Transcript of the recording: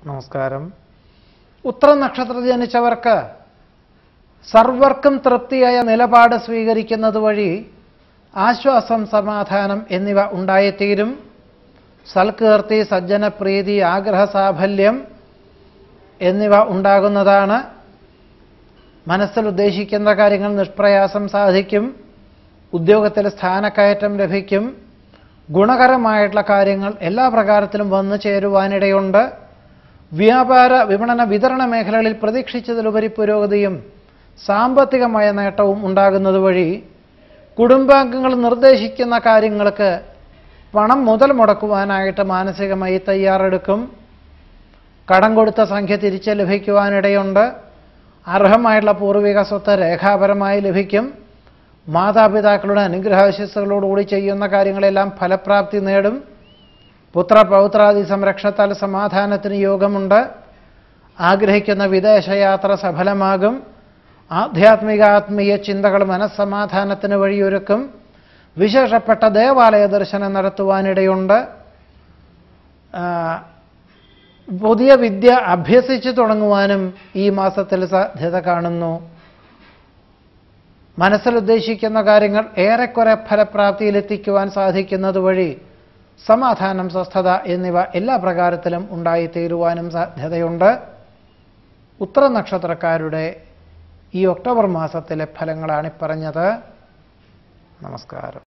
നമസ്കാരം ഉത്തര നക്ഷത്ര ജനിച്ചവർക്ക് സർവർക്കും തൃപ്തിയായ നിലപാട് സ്വീകരിക്കുന്നത് വഴി ആശ്വാസം സമാധാനം എന്നിവ ഉണ്ടായിത്തീരും സൽകീർത്തി സജ്ജനപ്രീതി ആഗ്രഹസാഫല്യം എന്നിവ ഉണ്ടാകുന്നതാണ് മനസ്സിൽ ഉദ്ദേശിക്കുന്ന കാര്യങ്ങൾ നിഷ്പ്രയാസം സാധിക്കും ഉദ്യോഗത്തിൽ സ്ഥാനക്കയറ്റം ലഭിക്കും ഗുണകരമായിട്ടുള്ള കാര്യങ്ങൾ എല്ലാ പ്രകാരത്തിലും വന്നു ചേരുവാനിടയുണ്ട് വ്യാപാര വിപണന വിതരണ മേഖലകളിൽ പ്രതീക്ഷിച്ചതിലുപരി പുരോഗതിയും സാമ്പത്തികമായ നേട്ടവും ഉണ്ടാകുന്നത് വഴി കുടുംബാംഗങ്ങൾ നിർദ്ദേശിക്കുന്ന കാര്യങ്ങൾക്ക് പണം മുതൽ മുടക്കുവാനായിട്ട് മാനസികമായി തയ്യാറെടുക്കും കടം കൊടുത്ത സംഖ്യ തിരിച്ച് ലഭിക്കുവാനിടയുണ്ട് അർഹമായിട്ടുള്ള പൂർവിക സ്വത്ത് രേഖാപരമായി ലഭിക്കും മാതാപിതാക്കളുടെ അനുഗ്രഹാശിസ്സുകളോടുകൂടി ചെയ്യുന്ന കാര്യങ്ങളെല്ലാം ഫലപ്രാപ്തി നേടും പുത്ര പൗത്രാദി സംരക്ഷണത്താൽ സമാധാനത്തിന് യോഗമുണ്ട് ആഗ്രഹിക്കുന്ന വിദേശയാത്ര സഫലമാകും ആധ്യാത്മിക ആത്മീയ ചിന്തകൾ മനസ്സമാധാനത്തിന് വഴിയൊരുക്കും വിശേഷപ്പെട്ട ദേവാലയ ദർശനം നടത്തുവാനിടയുണ്ട് ആ, പുതിയ വിദ്യ അഭ്യസിച്ചു തുടങ്ങുവാനും ഈ മാസത്തിൽ സാധ്യത കാണുന്നു മനസ്സിൽ ഉദ്ദേശിക്കുന്ന കാര്യങ്ങൾ ഏറെക്കുറെ ഫലപ്രാപ്തിയിലെത്തിക്കുവാൻ സാധിക്കുന്നത് വഴി സമാധാനം സ്വസ്ഥത എന്നിവ എല്ലാ പ്രകാരത്തിലും ഉണ്ടായിത്തീരുവാനും സാധ്യതയുണ്ട് ഉത്തര നക്ഷത്രക്കാരുടെ ഈ ഒക്ടോബർ മാസത്തിലെ ഫലങ്ങളാണ് ഈ പറഞ്ഞത് നമസ്കാരം